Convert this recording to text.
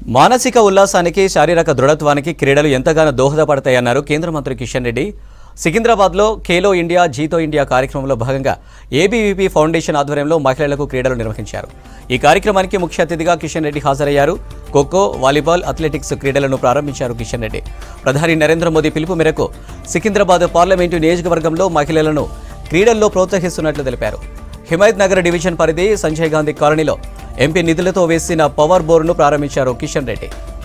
మానసిక ఉల్లాసానికి శారీరక దృఢత్వానికి క్రీడలు ఎంతగానో దోహదపడతాయన్నారు కేంద్ర మంత్రి కిషన్ రెడ్డి సికింద్రాబాద్లో ఖేలో ఇండియా జీతో ఇండియా కార్యక్రమంలో భాగంగా ఏబీవీపీ ఫౌండేషన్ ఆధ్వర్యంలో మహిళలకు క్రీడలు నిర్వహించారు ఈ కార్యక్రమానికి ముఖ్య అతిథిగా కిషన్ రెడ్డి హాజరయ్యారు ఖోఖో వాలీబాల్ అథ్లెటిక్స్ క్రీడలను ప్రారంభించారు కిషన్ రెడ్డి ప్రధాని నరేంద్ర మోదీ పిలుపు మేరకు సికింద్రాబాద్ పార్లమెంటు నియోజకవర్గంలో మహిళలను క్రీడల్లో ప్రోత్సహిస్తున్నట్లు తెలిపారు హిమాయత్ నగర్ డివిజన్ పరిధి సంజయ్ గాంధీ కాలనీలో ఎంపీ నిధులతో వేసిన పవర్ బోర్డును ప్రారంభించారు కిషన్ రెడ్డి